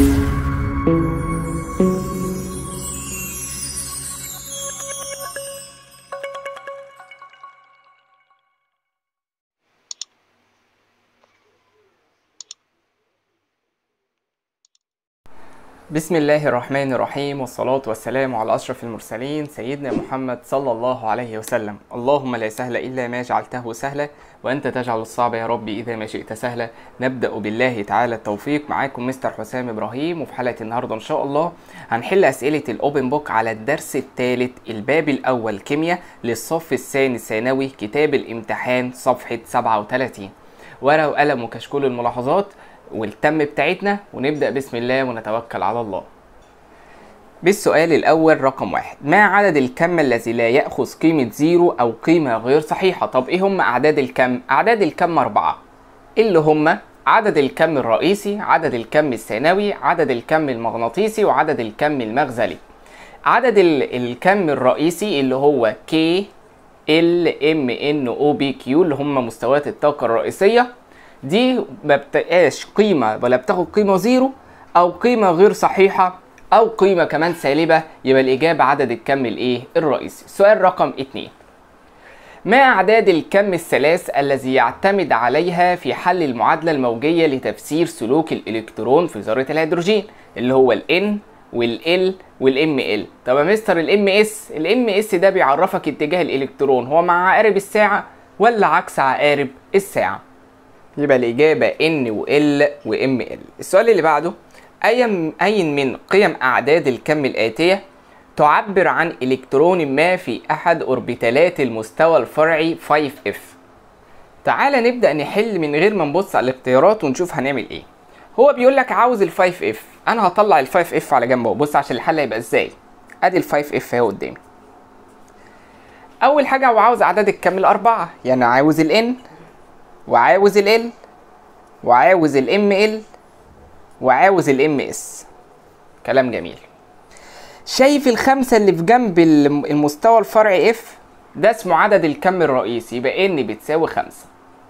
بسم الله الرحمن الرحيم والصلاة والسلام على أشرف المرسلين سيدنا محمد صلى الله عليه وسلم اللهم لا سهل إلا ما جعلته سهلا وأنت تجعل الصعب يا ربي إذا ما شئت سهلا نبدأ بالله تعالى التوفيق معاكم مستر حسام إبراهيم وفي حلقة النهاردة إن شاء الله هنحل أسئلة الأوبن بوك على الدرس الثالث الباب الأول كيمياء للصف الثاني الثانوي كتاب الامتحان صفحة 37 ورقة وقلم وكشكول الملاحظات والتم بتاعتنا ونبدأ بسم الله ونتوكل على الله بالسؤال الأول رقم واحد ما عدد الكم الذي لا يأخذ قيمة زيرو أو قيمة غير صحيحة طب إيه هم أعداد الكم؟ أعداد الكم أربعة اللي هم عدد الكم الرئيسي عدد الكم الثانوي عدد الكم المغناطيسي وعدد الكم المغزلي عدد ال- الكم الرئيسي اللي هو K L M N O B Q اللي هم مستويات الطاقة الرئيسية دي ما بتبقاش قيمة ولا بتاخد قيمة زيرو أو قيمة غير صحيحة أو قيمة كمان سالبة يبقى الإجابة عدد الكم الإيه الرئيسي سؤال رقم اتنين ما أعداد الكم الثلاث الذي يعتمد عليها في حل المعادلة الموجية لتفسير سلوك الإلكترون في ذرة الهيدروجين اللي هو ال N وال L والام ال طب يا مستر الام اس الام اس ده بيعرفك اتجاه الالكترون هو مع عقارب الساعه ولا عكس عقارب الساعه يبقى الإجابة N و L و M L السؤال اللي بعده أي أي من قيم أعداد الكم الآتية تعبر عن إلكترون ما في أحد أوربيتالات المستوى الفرعي 5F تعالى نبدأ نحل من غير ما نبص على الاختيارات ونشوف هنعمل إيه هو بيقول لك عاوز ال 5F أنا هطلع ال 5F على جنب اهو بص عشان الحل هيبقى إزاي أدي ال 5F اهي قدامي أول حاجة هو عاوز أعداد الكم الأربعة يعني عاوز ال N وعاوز ال L وعاوز ال ML وعاوز ال MS كلام جميل شايف الخمسة اللي في جنب الم- المستوى الفرعي F ده اسمه عدد الكم الرئيسي يبقى N بتساوي خمسة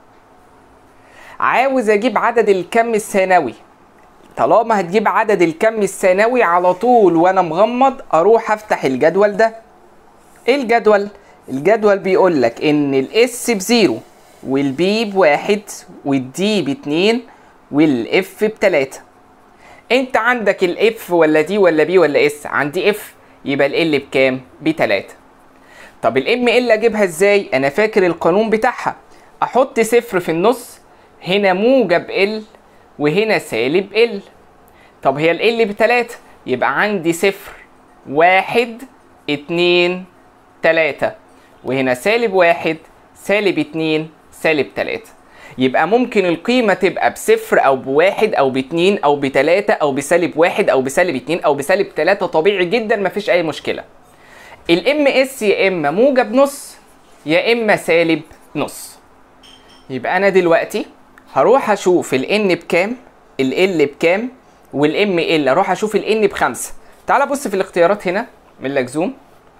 عاوز اجيب عدد الكم الثانوي طالما هتجيب عدد الكم الثانوي على طول وانا مغمض اروح افتح الجدول ده ايه الجدول الجدول بيقول لك ان الاس بزيرو والبي بواحد والدي باتنين والاف بتلاتة انت عندك الاف ولا دي ولا بي ولا اس عندي اف يبقى ال بكام بتلاتة طب الام ال اجيبها ازاي انا فاكر القانون بتاعها احط صفر في النص هنا موجب ال وهنا سالب ال طب هي ال بتلاتة يبقى عندي صفر واحد اتنين تلاتة وهنا سالب واحد سالب اتنين سالب تلاتة يبقى ممكن القيمة تبقى بصفر أو بواحد أو باتنين أو بتلاتة أو بسالب واحد أو بسالب اتنين أو بسالب تلاتة طبيعي جدا مفيش أي مشكلة الام اس يا إما موجب نص يا إما سالب نص يبقى أنا دلوقتي هروح أشوف ال n بكام ال l بكام والام ال أروح أشوف ال n بخمسة تعال بص في الاختيارات هنا من لك زوم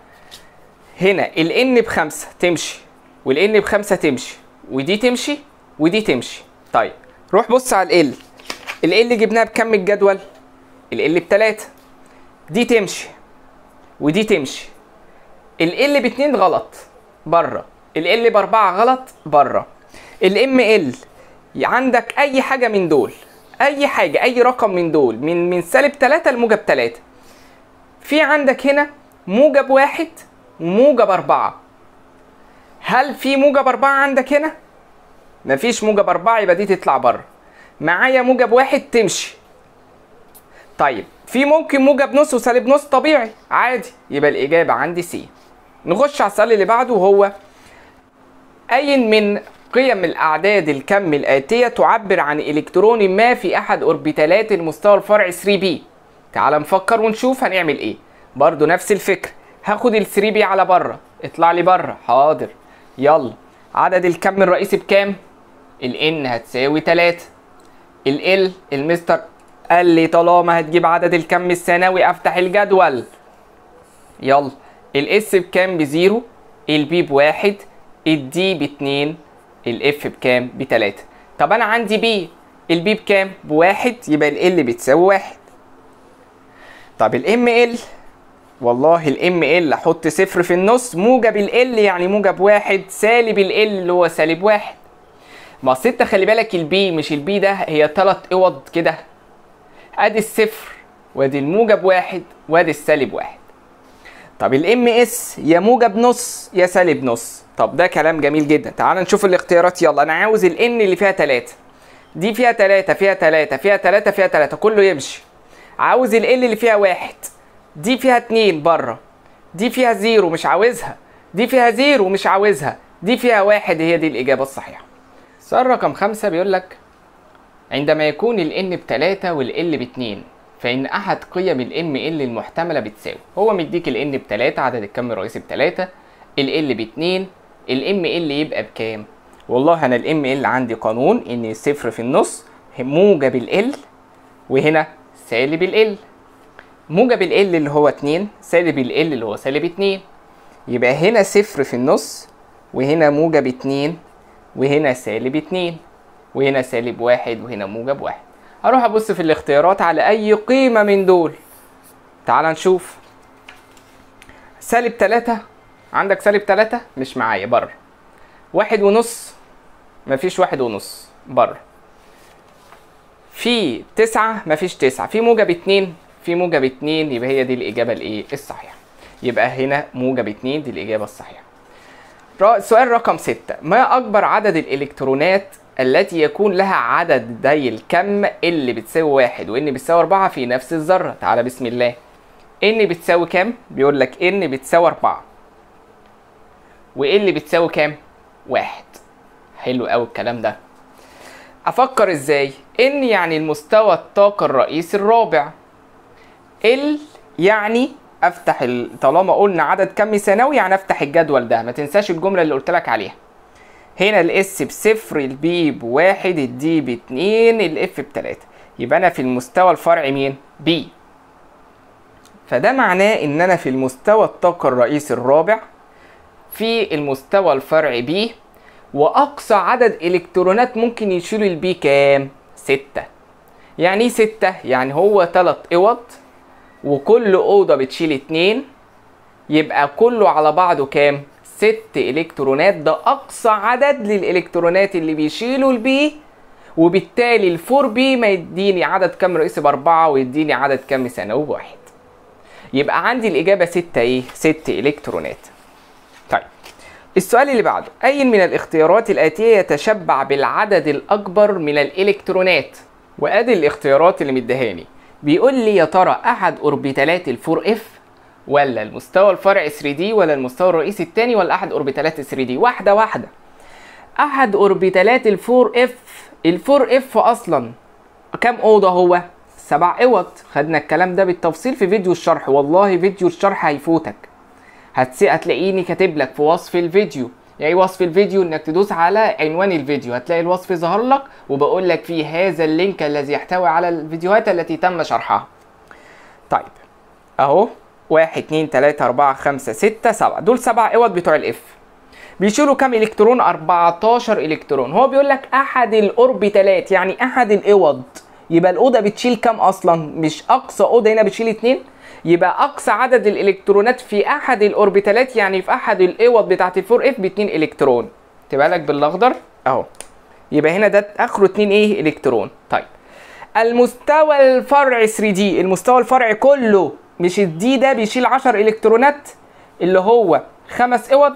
هنا ال n بخمسة تمشي وال n بخمسة تمشي ودي تمشي ودي تمشي طيب روح بص على ال ال ال جبناها بكم الجدول ال ال بتلاتة دي تمشي ودي تمشي ال ال باتنين غلط بره ال ال باربعة غلط بره الام ال عندك اي حاجة من دول اي حاجة اي رقم من دول من من سالب تلاتة لموجب تلاتة في عندك هنا موجب واحد وموجب أربعة هل في موجب أربعة عندك هنا؟ مفيش موجب أربعة يبقى دي تطلع بره معايا موجب واحد تمشي طيب في ممكن موجب نص وسالب نص طبيعي عادي يبقى الإجابة عندي سي نخش على السؤال اللي بعده وهو أي من قيم الأعداد الكم الآتية تعبر عن إلكترون ما في أحد أوربيتالات المستوى الفرعي 3B تعال نفكر ونشوف هنعمل إيه برضو نفس الفكرة هاخد ال 3B على بره اطلع لي بره حاضر يلا عدد الكم الرئيسي بكام ال N هتساوي 3 ال L المستر قال لي طالما هتجيب عدد الكم الثانوي افتح الجدول يلا الاس بكام بزيرو البي بواحد الدي باتنين الاف بكام بتلاتة طب انا عندي بي البي بكام بواحد يبقى ال بتساوي واحد طب الام ال والله الام ال احط صفر في النص موجب ال يعني موجب واحد سالب ال اللي هو سالب واحد ما اصل انت خلي بالك البي مش البي ده هي تلات اوض كده ادي الصفر وادي الموجب واحد وادي السالب واحد طب الام اس يا موجب نص يا سالب نص طب ده كلام جميل جدا تعال نشوف الاختيارات يلا انا عاوز الان اللي فيها تلاتة دي فيها تلاتة فيها تلاتة فيها تلاتة فيها تلاتة كله يمشي عاوز ال اللي فيها واحد دي فيها اتنين بره دي فيها زيرو مش عاوزها دي فيها زيرو مش عاوزها دي فيها واحد هي دي الإجابة الصحيحة سؤال رقم خمسة بيقول لك عندما يكون ال n بتلاتة وال l باتنين فإن أحد قيم ال m l المحتملة بتساوي هو مديك ال n بتلاتة عدد الكم الرئيسي بتلاتة ال l باتنين ال m l يبقى بكام؟ والله أنا ال m l عندي قانون إن صفر في النص موجب ال l وهنا سالب ال l موجب ال l اللي هو اتنين سالب ال l اللي هو سالب اتنين يبقى هنا صفر في النص وهنا موجب اتنين وهنا سالب اتنين وهنا سالب واحد وهنا موجب واحد هروح ابص في الاختيارات على اي قيمة من دول تعال نشوف سالب تلاتة عندك سالب تلاتة مش معايا بره واحد ونص مفيش واحد ونص بره في تسعة مفيش تسعة في موجب اتنين في موجب اتنين يبقى هي دي الإجابة الإيه الصحيحة يبقى هنا موجب اتنين دي الإجابة الصحيحة سؤال رقم ستة ما أكبر عدد الإلكترونات التي يكون لها عدد دي الكم اللي بتساوي واحد وإن بتساوي أربعة في نفس الذرة تعالى بسم الله إن بتساوي كام؟ بيقول لك إن بتساوي أربعة وإن بتساوي كام؟ واحد حلو أوي الكلام ده أفكر إزاي؟ إن يعني المستوى الطاقة الرئيسي الرابع ال يعني افتح ال... طالما قلنا عدد كمي ثانوي يعني افتح الجدول ده ما تنساش الجمله اللي قلت لك عليها هنا الاس بصفر البي بواحد الدي باتنين الاف بتلاته يبقى انا في المستوى الفرعي مين بي فده معناه ان انا في المستوى الطاقه الرئيسي الرابع في المستوى الفرعي بي واقصى عدد الكترونات ممكن يشيلوا البي كام ستة يعني ايه ستة يعني هو تلات اوض وكل اوضه بتشيل اتنين يبقى كله على بعضه كام ست الكترونات ده اقصى عدد للالكترونات اللي بيشيلوا البي وبالتالي الفور بي ما يديني عدد كم رئيسي باربعة ويديني عدد كم ثانوي بواحد يبقى عندي الاجابه ستة ايه ست الكترونات طيب السؤال اللي بعده اي من الاختيارات الاتيه يتشبع بالعدد الاكبر من الالكترونات وادي الاختيارات اللي مدهاني بيقول لي يا ترى احد اوربيتالات الفور اف ولا المستوى الفرعي 3 دي ولا المستوى الرئيسي الثاني ولا احد اوربيتالات 3 دي واحده واحده احد اوربيتالات الفور اف الفور اف اصلا كام اوضه هو سبع اوض خدنا الكلام ده بالتفصيل في فيديو الشرح والله فيديو الشرح هيفوتك هتسي هتلاقيني كاتب لك في وصف الفيديو يعني وصف الفيديو انك تدوس على عنوان الفيديو هتلاقي الوصف ظهر لك وبقول لك فيه هذا اللينك الذي يحتوي على الفيديوهات التي تم شرحها طيب اهو واحد اتنين تلاتة اربعة خمسة ستة سبعة دول سبع اوض بتوع الاف بيشيلوا كام الكترون 14 الكترون هو بيقول لك احد الاوربيتالات يعني احد الاوض يبقى الاوضه بتشيل كام اصلا مش اقصى اوضه هنا بتشيل اتنين يبقى اقصى عدد الالكترونات في احد الاوربيتالات يعني في احد الاوض بتاعت الفور اف ب 2 الكترون تبقى لك بالاخضر اهو يبقى هنا ده اخره 2 ايه الكترون طيب المستوى الفرعي 3 دي المستوى الفرعي كله مش الدي ده بيشيل 10 الكترونات اللي هو خمس اوض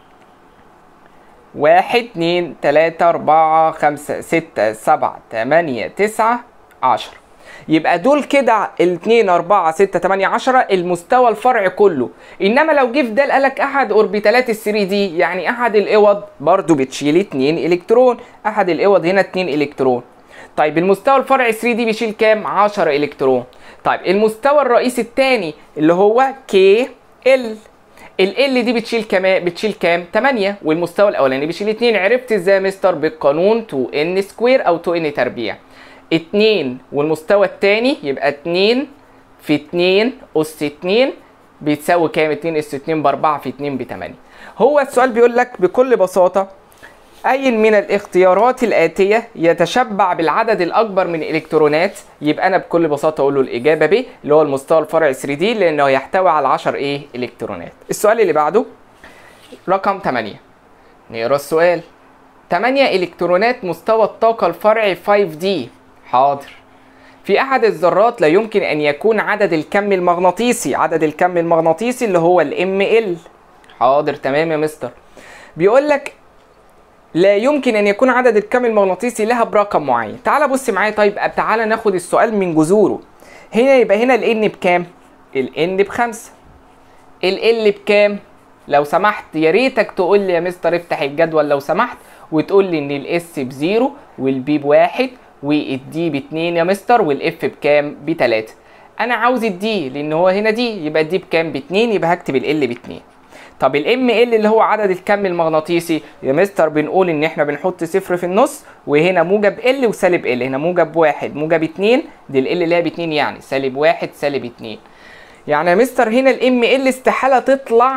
واحد اتنين تلاتة أربعة خمسة ستة سبعة تمانية تسعة عشرة يبقى دول كده الاتنين أربعة ستة تمانية عشرة المستوى الفرعي كله إنما لو جه في ده قالك أحد أوربيتالات الثري دي يعني أحد الأوض برضو بتشيل اتنين إلكترون أحد الأوض هنا اتنين إلكترون طيب المستوى الفرعي 3 دي بيشيل كام 10 إلكترون طيب المستوى الرئيسي الثاني اللي هو كي ال ال ال دي بتشيل كام بتشيل كام 8 والمستوى الاولاني بيشيل 2 عرفت ازاي يا مستر بالقانون 2 ان سكوير او 2 ان تربيع 2 والمستوى الثاني يبقى 2 في 2 اس 2 بتساوي كام 2 اس 2 ب 4 في 2 ب 8 هو السؤال بيقول لك بكل بساطه أي من الاختيارات الآتية يتشبع بالعدد الأكبر من الإلكترونات يبقى أنا بكل بساطة أقول له الإجابة ب اللي هو المستوى الفرعي 3 دي لأنه يحتوي على 10 إيه إلكترونات السؤال اللي بعده رقم 8 نقرا السؤال 8 إلكترونات مستوى الطاقة الفرعي 5D حاضر في أحد الذرات لا يمكن أن يكون عدد الكم المغناطيسي عدد الكم المغناطيسي اللي هو ال ML حاضر تمام يا مستر بيقول لك لا يمكن ان يكون عدد الكم المغناطيسي لها برقم معين تعال بص معايا طيب تعال ناخد السؤال من جذوره هنا يبقى هنا ال n بكام ال n بخمسة ال l بكام لو سمحت يا ريتك تقول لي يا مستر افتح الجدول لو سمحت وتقول لي ان الاس بزيرو والبي بواحد والدي باتنين يا مستر والاف بكام بتلاتة انا عاوز الدي لان هو هنا دي يبقى الدي بكام باتنين يبقى هكتب ال باتنين طب الام ال اللي هو عدد الكم المغناطيسي يا مستر بنقول ان احنا بنحط صفر في النص وهنا موجب ال وسالب ال هنا موجب واحد موجب اتنين دي ال اللي هي باتنين يعني سالب واحد سالب اتنين يعني يا مستر هنا الام ال استحاله تطلع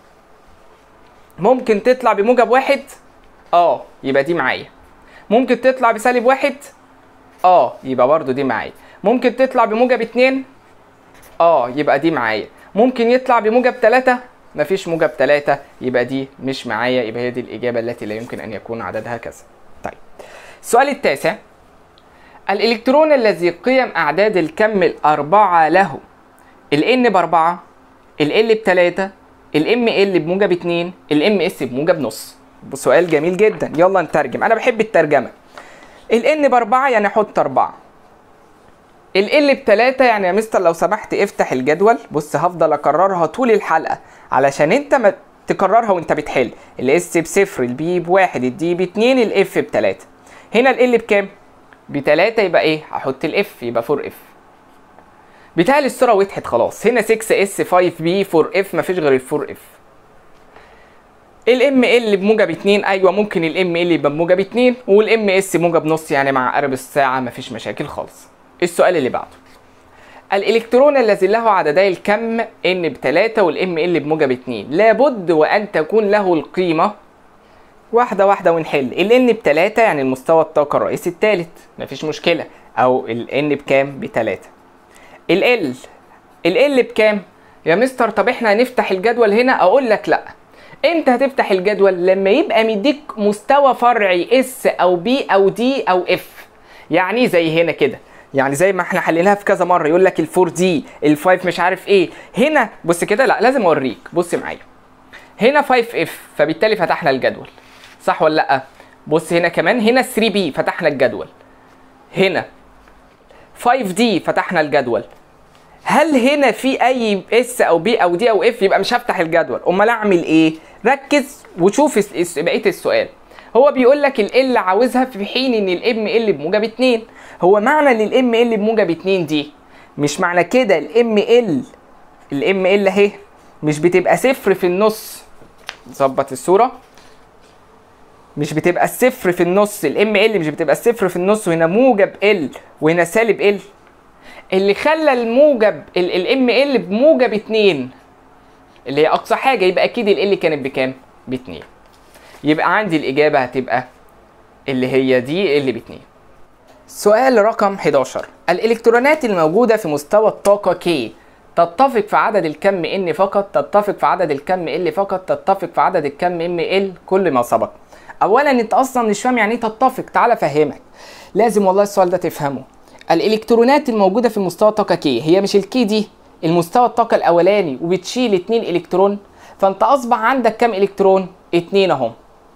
ممكن تطلع بموجب واحد اه يبقى دي معايا ممكن تطلع بسالب واحد اه يبقى برضو دي معايا ممكن تطلع بموجب اتنين اه يبقى دي معايا ممكن يطلع بموجب تلاتة مفيش موجب تلاتة يبقى دي مش معايا يبقى هي دي الإجابة التي لا يمكن أن يكون عددها كذا طيب السؤال التاسع الإلكترون الذي قيم أعداد الكم الأربعة له ال N بأربعة ال L بتلاتة ال M L بموجب اتنين ال M S بموجب نص سؤال جميل جدا يلا نترجم أنا بحب الترجمة ال N بأربعة يعني أحط أربعة ال L بتلاتة يعني يا مستر لو سمحت افتح الجدول بص هفضل أكررها طول الحلقة علشان أنت ما تكررها وأنت بتحل الاس بصفر البي بواحد الدي باتنين الاف بتلاتة هنا ال بكام؟ بتلاتة يبقى ايه؟ هحط الاف يبقى 4 اف بتهيألي الصورة وضحت خلاص هنا 6 اس 5 بي 4 اف مفيش غير ال 4 اف الام ال بموجب 2 ايوه ممكن الام ال يبقى بموجب 2 والام اس موجب نص يعني مع قرب الساعة مفيش مشاكل خالص السؤال اللي بعده الالكترون الذي له عددي الكم ان بتلاتة والام ال بموجب 2 لابد وان تكون له القيمة واحدة واحدة ونحل ال n بتلاتة يعني المستوى الطاقة الرئيسي التالت مفيش مشكلة أو ال n بكام؟ بتلاتة ال L ال L بكام؟ يا مستر طب احنا هنفتح الجدول هنا أقول لك لأ امتى هتفتح الجدول؟ لما يبقى مديك مستوى فرعي S أو B أو D أو F يعني زي هنا كده يعني زي ما احنا حليناها في كذا مره يقول لك ال4 دي ال5 مش عارف ايه هنا بص كده لا لازم اوريك بص معايا هنا 5 اف فبالتالي فتحنا الجدول صح ولا لا بص هنا كمان هنا 3 بي فتحنا الجدول هنا 5 دي فتحنا الجدول هل هنا في اي اس او بي او دي او اف يبقى مش هفتح الجدول امال اعمل ايه ركز وشوف بقيه السؤال هو بيقول لك ال عاوزها في حين ان الام ال بموجب 2 هو معنى ان الام ال بموجب 2 دي مش معنى كده الام ال الام ال اهي مش بتبقى صفر في النص ظبط الصوره مش بتبقى الصفر في النص الام ال مش بتبقى الصفر في النص وهنا موجب ال وهنا سالب ال اللي خلى الموجب الام ال بموجب 2 اللي هي اقصى حاجه يبقى اكيد ال كانت بكام؟ ب 2 يبقى عندي الاجابه هتبقى اللي هي دي اللي ب 2 سؤال رقم 11 الالكترونات الموجوده في مستوى الطاقه K تتفق في عدد الكم N فقط تتفق في عدد الكم L فقط تتفق في عدد الكم ML كل ما سبق اولا انت اصلا مش فاهم يعني ايه تتفق تعالى افهمك لازم والله السؤال ده تفهمه الالكترونات الموجوده في مستوى الطاقه K هي مش الكي دي المستوى الطاقه الاولاني وبتشيل 2 الكترون فانت اصبح عندك كم الكترون 2 اهم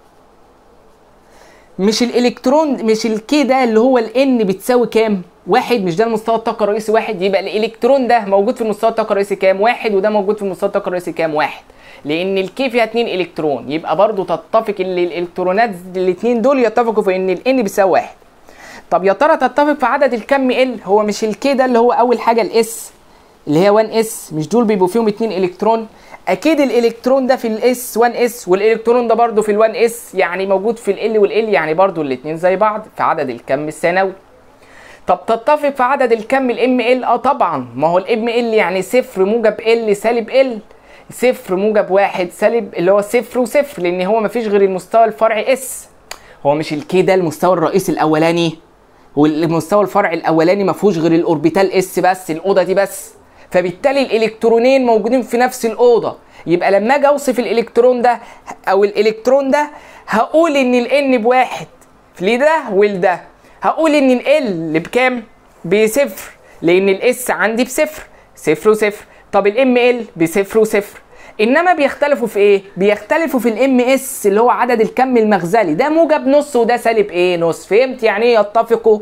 مش الالكترون مش الكي ده اللي هو الان بتساوي كام؟ واحد مش ده المستوى الطاقة الرئيسي واحد يبقى الالكترون ده موجود في المستوى الطاقة الرئيسي كام؟ واحد وده موجود في المستوى الطاقة الرئيسي كام؟ واحد لان الكي فيها اتنين الكترون يبقى برضو تتفق ان الالكترونات الاتنين دول يتفقوا في ان الان بيساوي واحد طب يا ترى تتفق في عدد الكم ال هو مش الكي ده اللي هو اول حاجة الاس اللي هي 1 اس مش دول بيبقوا فيهم اتنين الكترون اكيد الالكترون ده في الاس 1 اس والالكترون ده برضو في ال1 اس يعني موجود في ال والال يعني برضو الاتنين زي بعض في عدد الكم الثانوي طب تتفق في عدد الكم الام ال اه طبعا ما هو الام ال يعني صفر موجب ال سالب ال صفر موجب واحد سالب اللي هو صفر وصفر لان هو مفيش غير المستوى الفرعي اس هو مش الكي ده المستوى الرئيسي الاولاني والمستوى الفرعي الاولاني ما فيهوش غير الاوربيتال اس بس الاوضه دي بس فبالتالي الالكترونين موجودين في نفس الاوضه يبقى لما اجي اوصف الالكترون ده او الالكترون ده هقول ان الان بواحد لده ولده هقول ان ال بكام بصفر لان الاس عندي بصفر صفر وصفر طب الام ال بصفر وصفر انما بيختلفوا في ايه بيختلفوا في الام اس اللي هو عدد الكم المغزلي ده موجب نص وده سالب ايه نص فهمت يعني ايه يتفقوا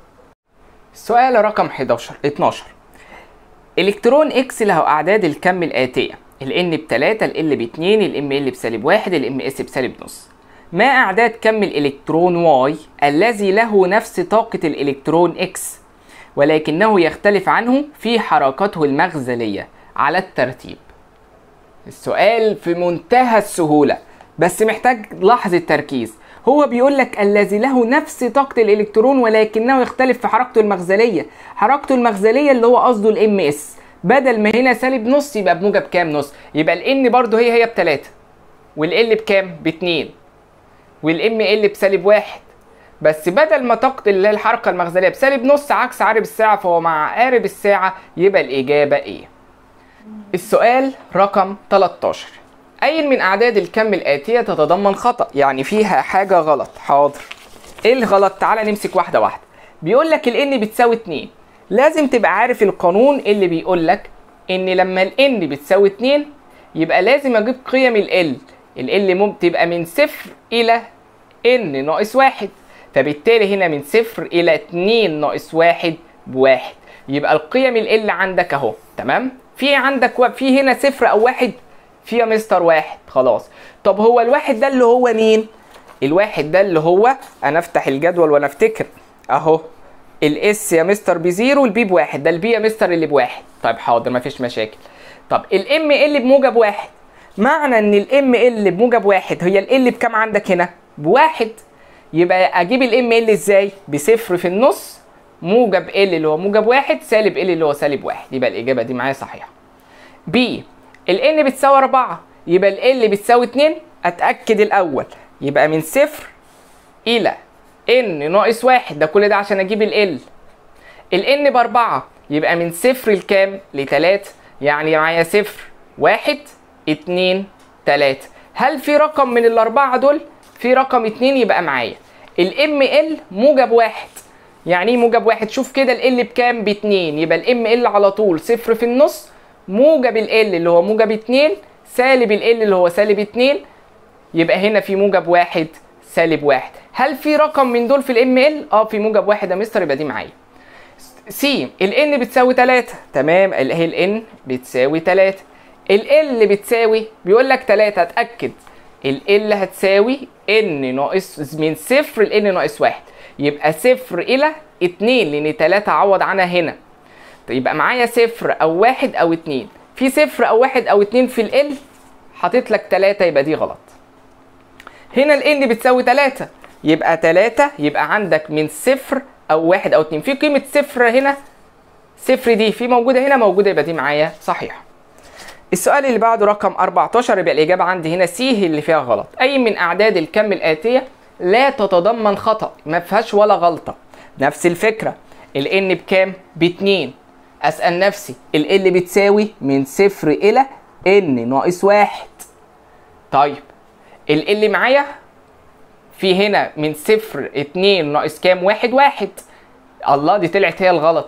السؤال رقم 11 12 الكترون اكس له اعداد الكم الاتيه الان ب 3 ال ب 2 الام ال بسالب 1 الام اس بسالب نص ما اعداد كم الالكترون واي الذي له نفس طاقه الالكترون اكس ولكنه يختلف عنه في حركته المغزليه على الترتيب السؤال في منتهى السهولة بس محتاج لحظة تركيز هو بيقول لك الذي له نفس طاقة الإلكترون ولكنه يختلف في حركته المغزلية حركته المغزلية اللي هو قصده الام اس بدل ما هنا سالب نص يبقى بموجب كام نص يبقى الان برضه هي هي بتلاتة والال بكام باتنين والام ال بسالب واحد بس بدل ما طاقة اللي هي الحركة المغزلية بسالب نص عكس عقرب الساعة فهو مع عقارب الساعة يبقى الإجابة إيه؟ السؤال رقم 13 أي من أعداد الكم الآتية تتضمن خطأ يعني فيها حاجة غلط حاضر إيه الغلط تعالى نمسك واحدة واحدة بيقول لك ال n بتساوي 2 لازم تبقى عارف القانون اللي بيقول لك إن لما ال n بتساوي 2 يبقى لازم أجيب قيم ال L ال L ممكن تبقى من صفر إلى n ناقص واحد فبالتالي هنا من صفر إلى 2 ناقص واحد بواحد يبقى القيم ال L عندك أهو تمام في عندك و... في هنا صفر او واحد في يا مستر واحد خلاص طب هو الواحد ده اللي هو مين الواحد ده اللي هو انا افتح الجدول وانا افتكر اهو الاس يا مستر بزيرو البي بواحد ده البي يا مستر اللي بواحد طيب حاضر مفيش مشاكل طب الام ال بموجب واحد معنى ان الام ال بموجب واحد هي ال بكام عندك هنا بواحد يبقى اجيب الام ال ازاي بصفر في النص موجب ال اللي هو موجب واحد سالب ال اللي هو سالب واحد يبقى الإجابة دي معايا صحيحة. ب ال n بتساوي 4 يبقى ال L بتساوي 2 أتأكد الأول يبقى من صفر إلى n ناقص واحد ده كل ده عشان أجيب ال L. ال n بأربعة يبقى من صفر لكام؟ لتلاتة يعني معايا صفر واحد اتنين تلاتة. هل في رقم من الأربعة دول؟ في رقم اتنين يبقى معايا. ال ML موجب واحد يعني ايه موجب واحد شوف كده ال بكام باتنين يبقى الام ال على طول صفر في النص موجب ال اللي هو موجب اتنين سالب ال اللي هو سالب اتنين يبقى هنا في موجب واحد سالب واحد هل في رقم من دول في الام ال اه في موجب واحد يا مستر يبقى دي معايا سي ال ان بتساوي 3 تمام ال هي ال ان بتساوي 3 ال ال بتساوي بيقول لك 3 اتاكد ال ال هتساوي ان ناقص من صفر ل ان ناقص واحد يبقى صفر إلى اتنين لأن تلاتة عوض عنها هنا يبقى معايا صفر أو واحد أو اتنين في صفر أو واحد أو اتنين في ال حاطط لك تلاتة يبقى دي غلط هنا ال n بتساوي تلاتة يبقى تلاتة يبقى عندك من صفر أو واحد أو اتنين في قيمة صفر هنا صفر دي في موجودة هنا موجودة يبقى دي معايا صحيحة السؤال اللي بعده رقم 14 يبقى الإجابة عندي هنا سي اللي فيها غلط أي من أعداد الكم الآتية لا تتضمن خطأ ما فيهاش ولا غلطة نفس الفكرة ال n بكام؟ باتنين أسأل نفسي ال L بتساوي من صفر إلى n ناقص واحد طيب ال اللي معايا في هنا من صفر اتنين ناقص كام؟ واحد واحد الله دي طلعت هي الغلط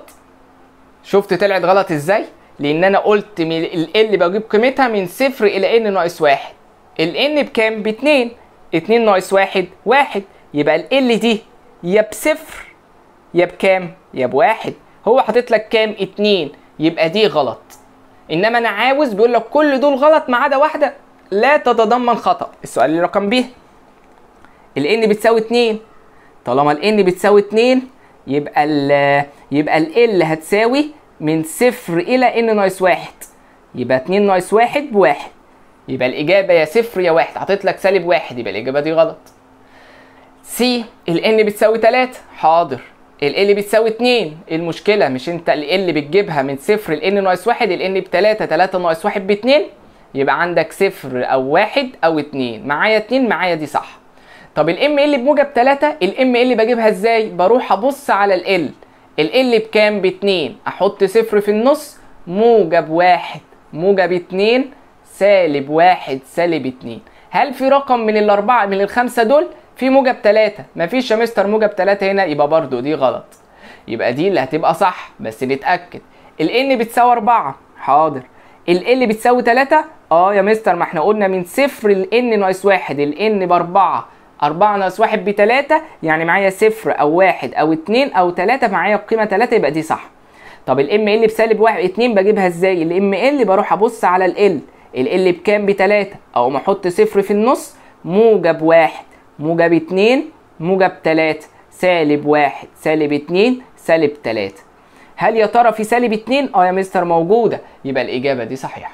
شفت طلعت غلط ازاي؟ لأن أنا قلت من ال L بجيب قيمتها من صفر إلى n ناقص واحد ال n بكام؟ باتنين 2 ناقص واحد واحد يبقى ال L دي يا بصفر يا بكام؟ يا بواحد هو حاطط لك كام؟ اتنين يبقى دي غلط انما انا عاوز بيقول لك كل دول غلط ما عدا واحده لا تتضمن خطا السؤال اللي رقم ب ال n بتساوي 2 طالما ال n بتساوي 2 يبقى ال يبقى ال L هتساوي من صفر الى n ناقص واحد يبقى 2 ناقص واحد بواحد يبقى الإجابة يا صفر يا واحد حاطط لك سالب واحد يبقى الإجابة دي غلط. سي ال n بتساوي 3 حاضر ال L بتساوي 2 المشكلة مش أنت ال L بتجيبها من صفر ل n ناقص واحد ال n ب 3 3 ناقص واحد ب 2 يبقى عندك صفر أو واحد أو 2 معايا 2 معايا دي صح. طب الام ال بموجب 3 الام ال بجيبها ازاي بروح ابص على ال ال بكام باتنين احط صفر في النص موجب واحد موجب اتنين سالب واحد سالب اتنين هل في رقم من الاربعه من الخمسه دول في موجب 3 مفيش يا مستر موجب 3 هنا يبقى برضو دي غلط يبقى دي اللي هتبقى صح بس نتاكد ال بتساوي 4 حاضر ال بتساوي 3 اه يا مستر ما احنا قلنا من صفر ل ناقص واحد ال باربعة 4 ناقص 1 ب 3 يعني معايا صفر او واحد او اتنين او 3 معايا القيمه 3 يبقى دي صح طب الام ال بسالب 1 2 بجيبها ازاي الام ال بروح ابص على ال ال بكام ب 3 او ما احط صفر في النص موجب 1 موجب 2 موجب 3 سالب 1 سالب 2 سالب 3 هل يا ترى في سالب 2 اه يا مستر موجوده يبقى الاجابه دي صحيحه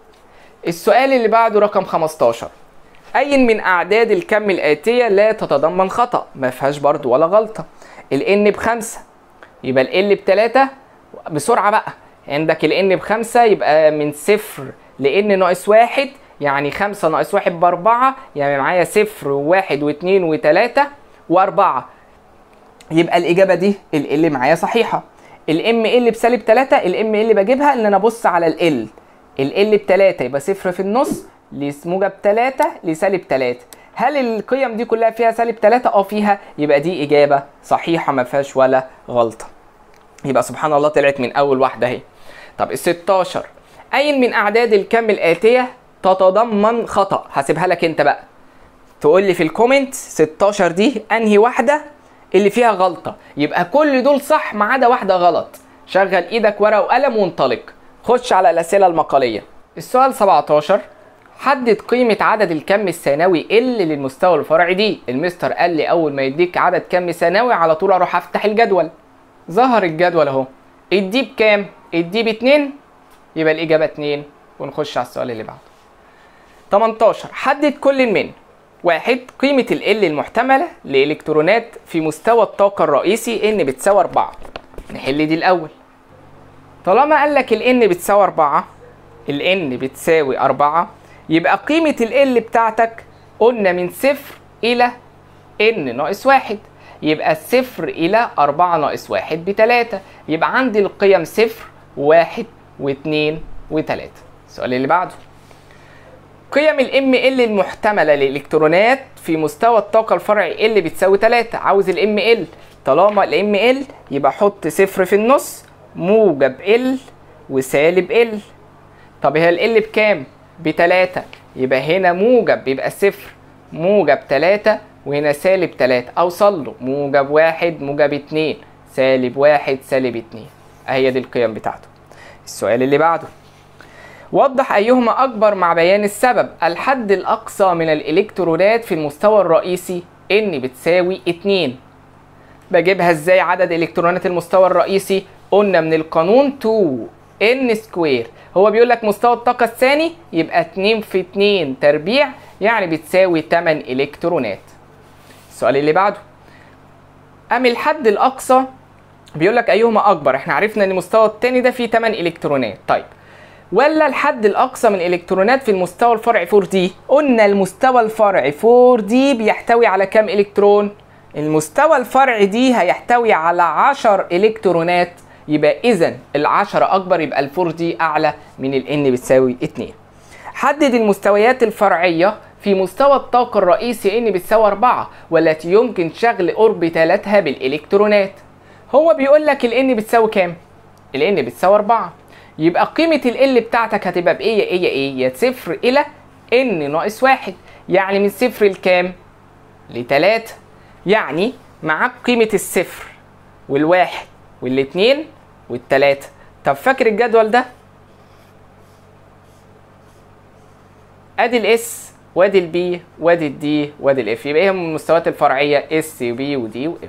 السؤال اللي بعده رقم 15 أي من أعداد الكم الآتية لا تتضمن خطأ ما فيهاش برضو ولا غلطة ال n بخمسة يبقى ال بتلاتة بسرعة بقى عندك ال n بخمسة يبقى من صفر ل n ناقص واحد يعني خمسة ناقص واحد بأربعة يعني معايا صفر وواحد واتنين وتلاتة وأربعة يبقى الإجابة دي ال L معايا صحيحة الام ال بسالب 3 الام ال بجيبها ان انا ابص على ال ال ال ب 3 يبقى صفر في النص لموجب 3 لسالب 3 هل القيم دي كلها فيها سالب 3 اه فيها يبقى دي اجابه صحيحه ما فيهاش ولا غلطه يبقى سبحان الله طلعت من اول واحده اهي طب ال 16 اي من اعداد الكم الاتيه تتضمن خطا هسيبها لك انت بقى تقول لي في الكومنت 16 دي انهي واحده اللي فيها غلطه يبقى كل دول صح ما عدا واحده غلط شغل ايدك ورقه وقلم وانطلق خش على الاسئله المقاليه السؤال 17 حدد قيمة عدد الكم الثانوي ال للمستوى الفرعي دي المستر قال لي أول ما يديك عدد كم ثانوي على طول أروح أفتح الجدول ظهر الجدول أهو الدي بكام؟ الدي باتنين يبقى الإجابة اتنين ونخش على السؤال اللي بعده 18 حدد كل من واحد قيمة ال المحتملة لإلكترونات في مستوى الطاقة الرئيسي ان بتساوي 4 نحل دي الأول طالما قال لك ال n بتساوي 4 ال n بتساوي 4 يبقى قيمة ال بتاعتك قلنا من صفر إلى n ناقص واحد يبقى الصفر إلى 4 ناقص واحد بتلاتة يبقى عندي القيم صفر وواحد واتنين وتلاتة السؤال اللي بعده قيم الام ال المحتملة للإلكترونات في مستوى الطاقة الفرعي ال بتساوي 3 عاوز الام ال طالما الام ال يبقى حط صفر في النص موجب ال وسالب ال طب هي ال بكام؟ بتلاتة يبقى هنا موجب بيبقى صفر موجب تلاتة وهنا سالب تلاتة أوصل له موجب واحد موجب اتنين سالب واحد سالب اتنين أهي دي القيم بتاعته السؤال اللي بعده وضح أيهما أكبر مع بيان السبب الحد الأقصى من الإلكترونات في المستوى الرئيسي N بتساوي اتنين بجيبها ازاي عدد إلكترونات المستوى الرئيسي قلنا من القانون 2 n سكوير هو بيقول لك مستوى الطاقة الثاني يبقى 2 في 2 تربيع يعني بتساوي 8 إلكترونات السؤال اللي بعده أم الحد الأقصى بيقول لك أيهما أكبر احنا عرفنا إن المستوى الثاني ده فيه 8 إلكترونات طيب ولا الحد الأقصى من الإلكترونات في المستوى الفرعي 4D قلنا المستوى الفرعي 4D بيحتوي على كام إلكترون المستوى الفرعي دي هيحتوي على 10 إلكترونات يبقى اذا العشرة اكبر يبقى الفور دي اعلى من الان بتساوي 2 حدد المستويات الفرعية في مستوى الطاقة الرئيسي ان بتساوي 4 والتي يمكن شغل اوربيتالاتها بالالكترونات هو بيقول لك الان بتساوي كام الان بتساوي 4 يبقى قيمة ال بتاعتك هتبقى بايه يا ايه يا ايه يا صفر الى ان ناقص واحد يعني من صفر لكام لتلاتة يعني معاك قيمة الصفر والواحد والاتنين والتلاتة طب فاكر الجدول ده ادي الاس وادي البي وادي الدي وادي الاف يبقى ايه هم المستويات الفرعيه اس وبي ودي واف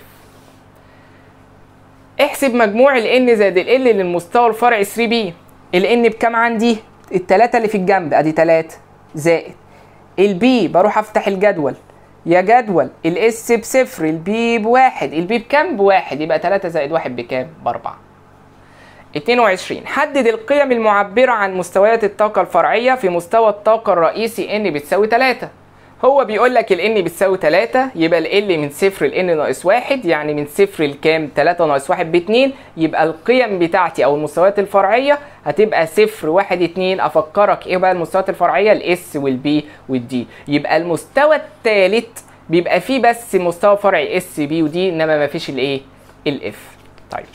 احسب مجموع ال n زائد ال l للمستوى الفرعي 3 b ال n بكام عندي التلاتة اللي في الجنب ادي تلاتة زائد البي بروح افتح الجدول يا جدول الاس بصفر البي بواحد البي بكام بواحد يبقى 3 زائد واحد بكام باربعة 22 حدد القيم المعبرة عن مستويات الطاقة الفرعية في مستوى الطاقة الرئيسي n بتساوي 3 هو بيقول لك ال n بتساوي 3 يبقى ال L من صفر ل n ناقص 1 يعني من صفر لكام 3 ناقص 1 ب 2 يبقى القيم بتاعتي او المستويات الفرعيه هتبقى صفر 1 2 افكرك ايه بقى المستويات الفرعيه الاس والبي والدي يبقى المستوى الثالث بيبقى فيه بس مستوى فرعي اس بي ودي انما ما فيش الايه الاف طيب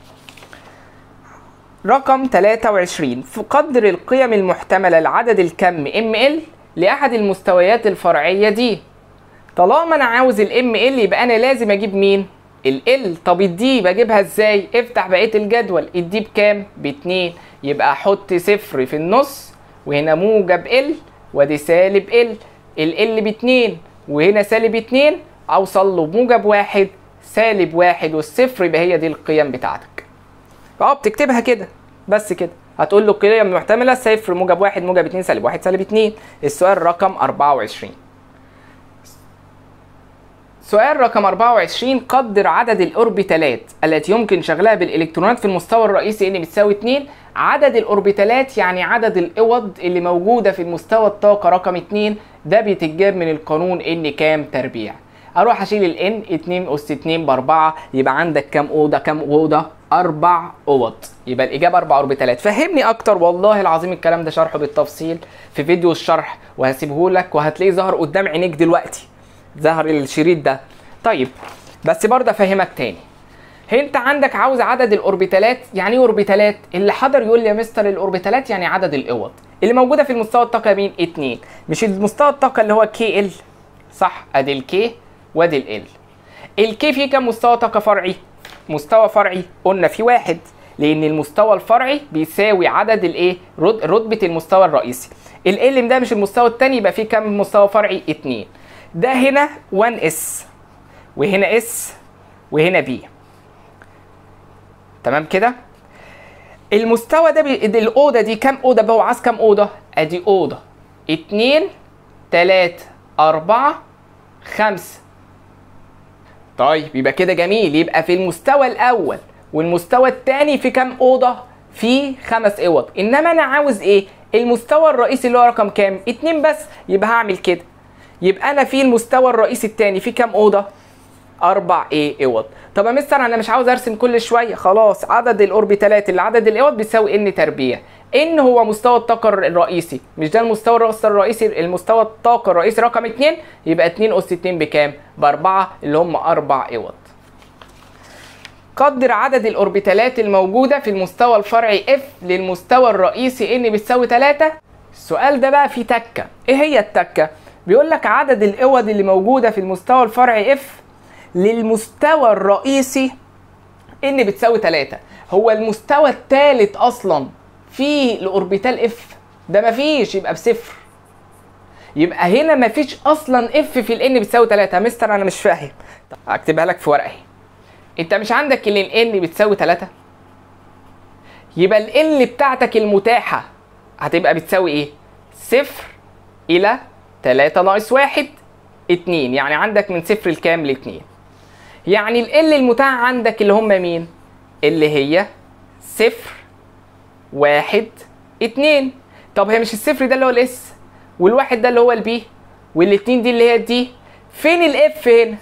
رقم 23 قدر القيم المحتمله لعدد الكم ام ال لاحد المستويات الفرعيه دي طالما انا عاوز الام ال يبقى انا لازم اجيب مين ال طب الدي بجيبها ازاي افتح بقيه الجدول الدي بكام باتنين يبقى احط صفر في النص وهنا موجب ال وادي سالب ال ال باتنين وهنا سالب اتنين اوصل له بموجب واحد سالب واحد والصفر يبقى هي دي القيم بتاعتك اه بتكتبها كده بس كده هتقول له قيم محتمله صفر موجب واحد موجب اتنين سالب واحد سالب اتنين السؤال رقم 24 سؤال رقم 24 قدر عدد الاوربيتالات التي يمكن شغلها بالالكترونات في المستوى الرئيسي ان بتساوي 2 عدد الاوربيتالات يعني عدد الاوض اللي موجوده في المستوى الطاقه رقم 2 ده بيتجاب من القانون ان كام تربيع اروح اشيل الان 2 اس 2 ب 4 يبقى عندك كام اوضه كام اوضه اربع اوض يبقى الاجابه اربع اوربيتالات فهمني اكتر والله العظيم الكلام ده شرحه بالتفصيل في فيديو الشرح وهسيبه لك وهتلاقيه ظهر قدام عينيك دلوقتي ظهر الشريط ده طيب بس برضه افهمك تاني انت عندك عاوز عدد الاوربيتالات يعني ايه اوربيتالات اللي حضر يقول لي يا مستر الاوربيتالات يعني عدد الاوض اللي موجوده في المستوى الطاقه مين اتنين مش المستوى الطاقه اللي هو كي ال صح ادي الكي وادي ال الكي فيه كام مستوى طاقه فرعي مستوى فرعي قلنا في واحد لان المستوى الفرعي بيساوي عدد الايه رتبه المستوى الرئيسي ال ده مش المستوى الثاني يبقى فيه كام مستوى فرعي اتنين ده هنا 1 اس وهنا اس وهنا بي تمام كده المستوى ده بي... الاوضه دي كام اوضه بقى هو عايز كام اوضه ادي اوضه اتنين تلاتة أربعة خمسة طيب يبقى كده جميل يبقى في المستوى الأول والمستوى الثاني في كام أوضة؟ في خمس أوض إنما أنا عاوز إيه؟ المستوى الرئيسي اللي هو رقم كام؟ اتنين بس يبقى هعمل كده يبقى أنا في المستوى الرئيسي الثاني في كام أوضة؟ أربع إيه أوض طب يا مستر أنا مش عاوز أرسم كل شوية خلاص عدد الأوربيتالات اللي عدد الأوض بيساوي إن تربيع ان هو مستوى الطاقه الرئيسي مش ده المستوى الرئيسي المستوى الطاقه الرئيسي رقم 2 يبقى 2 اس 2 بكام باربعه اللي هم اربع اوض قدر عدد الاوربيتالات الموجوده في المستوى الفرعي اف للمستوى الرئيسي ان بتساوي 3 السؤال ده بقى فيه تكه ايه هي التكه بيقول لك عدد الاوض اللي موجوده في المستوى الفرعي اف للمستوى الرئيسي ان بتساوي 3 هو المستوى الثالث اصلا في الاوربيتال اف ده مفيش يبقى بصفر يبقى هنا مفيش اصلا اف في الان بتساوي 3 يا مستر انا مش فاهم طب هكتبها لك في ورقه انت مش عندك ان الان بتساوي 3 يبقى الان بتاعتك المتاحه هتبقى بتساوي ايه صفر الى 3 ناقص 1 2 يعني عندك من صفر لكام ل 2 يعني ال المتاح عندك اللي هم مين اللي هي صفر واحد اتنين طب هي مش الصفر ده اللي هو الاس والواحد ده اللي هو البي والاتنين دي اللي هي الدي فين الاف هنا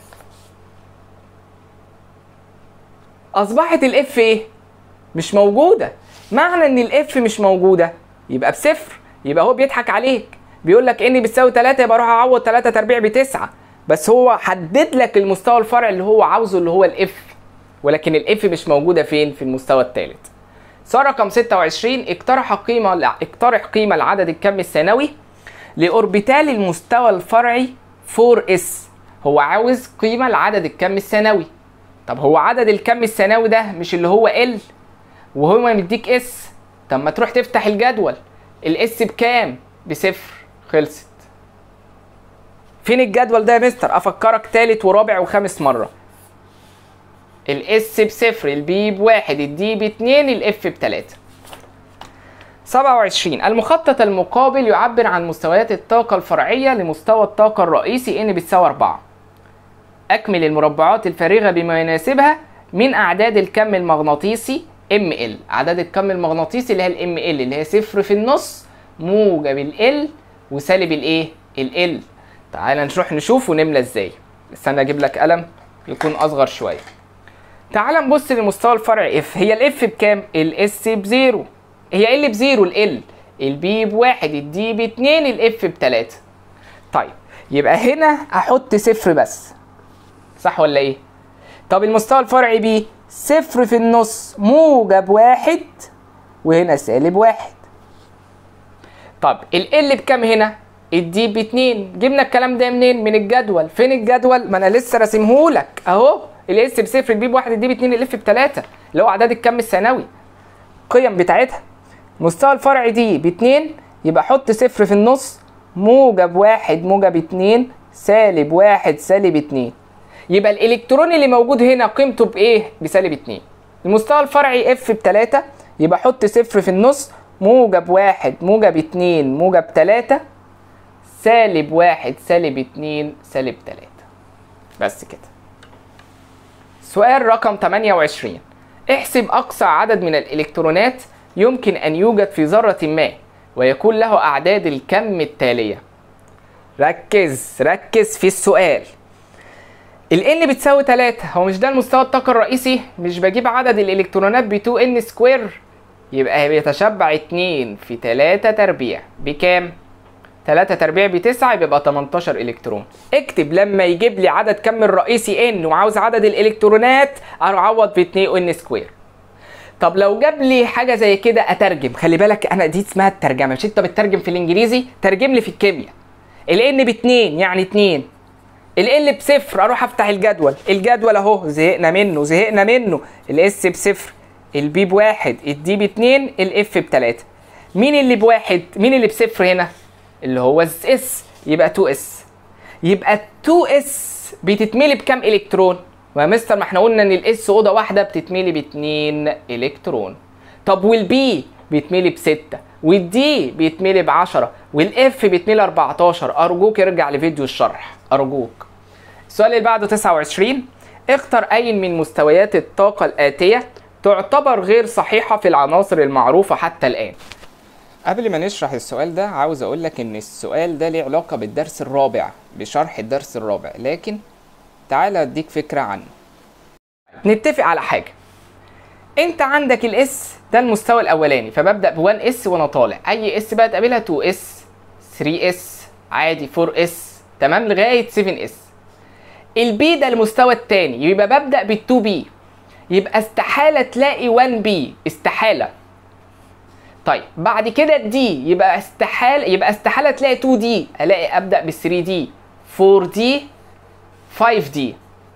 اصبحت الاف ايه مش موجوده معنى ان الاف مش موجوده يبقى بصفر يبقى هو بيضحك عليك بيقول لك ان بتساوي 3 يبقى اروح اعوض 3 تربيع بتسعة بس هو حدد لك المستوى الفرعي اللي هو عاوزه اللي هو الاف ولكن الاف مش موجوده فين في المستوى الثالث سؤال رقم 26 اقترح قيمة اقترح قيمة العدد الكمي الثانوي لأوربيتال المستوى الفرعي 4s هو عاوز قيمة العدد الكمي الثانوي طب هو عدد الكم الثانوي ده مش اللي هو ال وهو مديك اس طب ما تروح تفتح الجدول الاس بكام بصفر خلصت فين الجدول ده يا مستر افكرك تالت ورابع وخامس مره الاس بصفر البي بواحد الدي باتنين الاف بتلاته 27 المخطط المقابل يعبر عن مستويات الطاقة الفرعية لمستوى الطاقة الرئيسي ان بتساوي 4 أكمل المربعات الفارغة بما يناسبها من أعداد الكم المغناطيسي ML أعداد الكم المغناطيسي اللي هي ال ML اللي هي صفر في النص موجب ال L وسالب الايه؟ ال L تعال نروح نشوف ونملى ازاي استنى اجيب لك قلم يكون اصغر شويه تعال نبص لمستوى الفرع اف هي الاف بكام الاس بزيرو هي ال بزيرو ال البي بواحد الدي باتنين الاف بتلاته طيب يبقى هنا احط صفر بس صح ولا ايه طب المستوى الفرعي بي صفر في النص موجب واحد وهنا سالب واحد طب ال ال بكام هنا الدي باتنين جبنا الكلام ده منين من الجدول فين الجدول ما انا لسه راسمهولك اهو الاس بصفر البي بواحد الدي باتنين الاف بتلاته اللي هو اعداد الكم الثانوي القيم بتاعتها مستوى الفرع دي باتنين يبقى حط صفر في النص موجب واحد موجب اتنين سالب واحد سالب اتنين يبقى الالكترون اللي موجود هنا قيمته بايه بسالب اتنين المستوى الفرعي اف بتلاته يبقى حط صفر في النص موجب واحد موجب اتنين موجب تلاته سالب واحد سالب اتنين سالب تلاته بس كده سؤال رقم 28 احسب أقصى عدد من الإلكترونات يمكن أن يوجد في ذرة ما ويكون له أعداد الكم التالية ركز ركز في السؤال ال n بتساوي 3 هو مش ده المستوى الطاقة الرئيسي مش بجيب عدد الإلكترونات ب 2 n سكوير يبقى بيتشبع 2 في 3 تربيع بكام؟ 3 تربيع ب 9 يبقى 18 الكترون اكتب لما يجيب لي عدد كم الرئيسي ان وعاوز عدد الالكترونات اعوض ب 2 ان سكوير طب لو جاب لي حاجه زي كده اترجم خلي بالك انا دي اسمها الترجمه مش انت بتترجم في الانجليزي ترجم لي في الكيمياء الان ب 2 يعني 2 ال بصفر اروح افتح الجدول الجدول اهو زهقنا منه زهقنا منه الاس بصفر البي بواحد الدي باتنين الاف بتلاته مين اللي بواحد مين اللي بصفر هنا اللي هو اس يبقى 2 اس يبقى 2 اس بتتملي بكام الكترون ويا مستر ما احنا قلنا ان الاس اوضه واحده بتتملي ب 2 الكترون طب والبي بيتملي بستة والدي بيتملي ب 10 والاف بيتملي 14 ارجوك ارجع لفيديو الشرح ارجوك السؤال اللي بعده 29 اختر اي من مستويات الطاقه الاتيه تعتبر غير صحيحه في العناصر المعروفه حتى الان قبل ما نشرح السؤال ده عاوز اقول لك ان السؤال ده ليه علاقه بالدرس الرابع بشرح الدرس الرابع لكن تعال اديك فكره عنه نتفق على حاجه انت عندك الاس ده المستوى الاولاني فببدا ب 1 اس وانا طالع اي اس بقى تقابلها 2 اس 3 اس عادي 4 اس تمام لغايه 7 اس البي ده المستوى الثاني يبقى ببدا بال 2 بي يبقى استحاله تلاقي 1 بي استحاله طيب بعد كده الدي يبقى استحاله يبقى استحاله تلاقي 2 دي الاقي ابدا بال 3 دي 4 دي 5 دي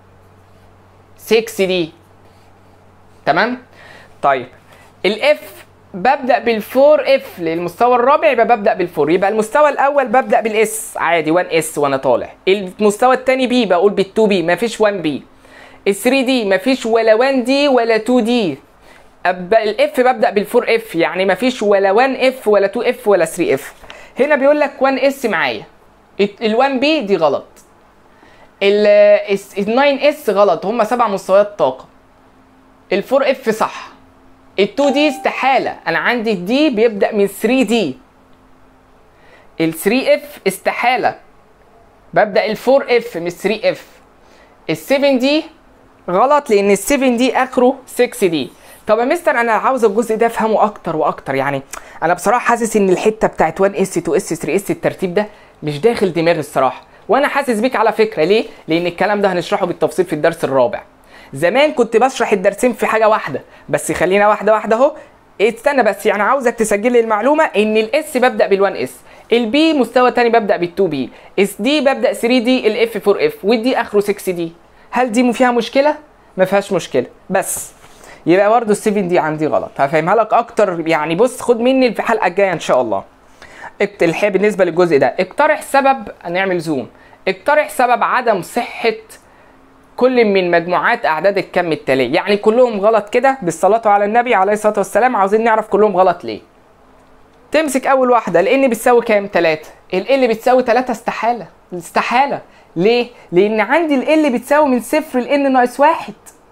6 دي تمام طيب الاف ببدا بالفور اف للمستوى الرابع يبقى ببدا بالفور يبقى المستوى الاول ببدا بالاس عادي 1 اس وانا طالع المستوى الثاني بي بقول بال2 بي مفيش 1 بي ال 3 دي مفيش ولا 1 دي ولا 2 دي الاف ببدا بالفور اف يعني مفيش ولا 1 اف ولا 2 اف ولا 3 اف هنا بيقول لك 1 اس معايا ال 1 بي دي غلط ال 9 اس غلط هم سبع مستويات طاقه ال 4 اف صح ال 2 دي استحاله انا عندي الدي بيبدا من 3 دي ال 3 اف استحاله ببدا ال 4 اف مش 3 اف ال 7 دي غلط لان ال 7 دي اخره 6 دي طب يا مستر انا عاوز الجزء ده افهمه اكتر واكتر يعني انا بصراحه حاسس ان الحته بتاعت 1 اس 2 اس 3 اس الترتيب ده مش داخل دماغي الصراحه وانا حاسس بيك على فكره ليه لان الكلام ده هنشرحه بالتفصيل في الدرس الرابع زمان كنت بشرح الدرسين في حاجه واحده بس خلينا واحده واحده اهو استنى بس يعني عاوزك تسجل لي المعلومه ان الاس ببدا بال1 اس البي مستوى تاني ببدا بال2 بي اس دي ببدا 3 دي الاف 4 اف والدي اخره 6 دي هل دي فيها مشكله ما فيهاش مشكله بس يبقى برضه ال 7 دي عندي غلط هفهمها لك اكتر يعني بص خد مني في الحلقه الجايه ان شاء الله الحقيقه بالنسبه للجزء ده اقترح سبب نعمل زوم اقترح سبب عدم صحه كل من مجموعات اعداد الكم التاليه يعني كلهم غلط كده بالصلاه على النبي عليه الصلاه والسلام عاوزين نعرف كلهم غلط ليه تمسك اول واحده لان بتساوي كام 3 ال بتساوي 3 استحاله استحاله ليه لان عندي ال بتساوي من صفر ل n ناقص واحد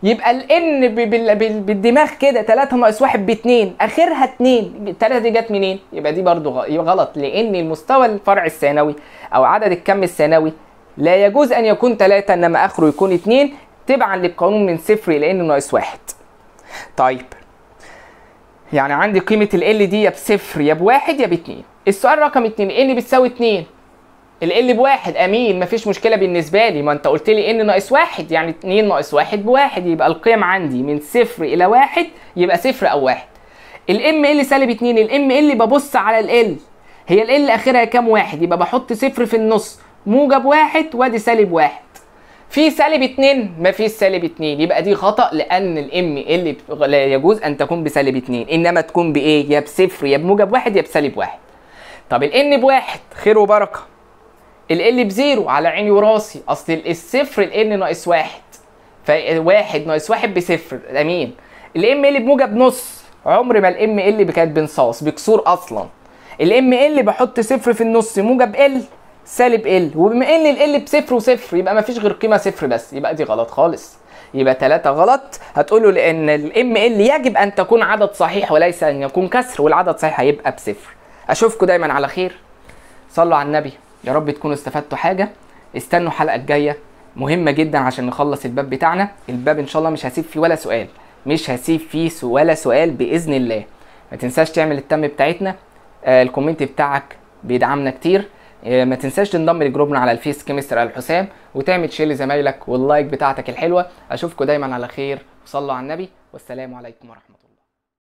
يبقى الان بالدماغ كده 3 ناقص 1 ب 2 اخرها 2 الثلاثه دي جت منين يبقى دي برضو غ- يبقى غلط لان المستوى الفرع الثانوي او عدد الكم الثانوي لا يجوز ان يكون 3 انما اخره يكون 2 تبعا للقانون من صفر الى ان ناقص 1 طيب يعني عندي قيمة ال دي يا بصفر يا بواحد يا باتنين السؤال رقم اتنين ان بتساوي اتنين ال بواحد امين مفيش مشكلة بالنسبة لي ما انت قلت لي ان ناقص واحد يعني اتنين ناقص واحد بواحد يبقى القيم عندي من صفر الى واحد يبقى صفر او واحد الام ال سالب اتنين الام ال ببص على ال هي ال اخرها كام واحد يبقى بحط صفر في النص موجب واحد وادي سالب واحد في سالب 2 ما فيش سالب 2 يبقى دي خطا لان الام ال لا يجوز ان تكون بسالب 2 انما تكون بايه يا بصفر يا بموجب واحد يا بسالب واحد طب الان بواحد خير وبركه ال بزيرو على عيني وراسي اصل الصفر الان ناقص واحد فواحد ناقص واحد بصفر امين الام ال بموجب نص عمر ما الام ال كانت بنصاص بكسور اصلا الام ال بحط صفر في النص موجب ال سالب ال وبما ان ال بصفر وصفر يبقى ما فيش غير قيمه صفر بس يبقى دي غلط خالص يبقى ثلاثة غلط هتقولوا لان الام ال يجب ان تكون عدد صحيح وليس ان يكون كسر والعدد صحيح هيبقى بصفر اشوفكم دايما على خير صلوا على النبي يا رب تكونوا استفدتوا حاجه استنوا الحلقه الجايه مهمه جدا عشان نخلص الباب بتاعنا الباب ان شاء الله مش هسيب فيه ولا سؤال مش هسيب فيه سو- ولا سؤال باذن الله ما تنساش تعمل التم بتاعتنا آه الكومنت بتاعك بيدعمنا كتير آه ما تنساش تنضم لجروبنا على الفيس كيمستر الحسام وتعمل شير لزمايلك واللايك بتاعتك الحلوه اشوفكم دايما على خير وصلوا على النبي والسلام عليكم ورحمه الله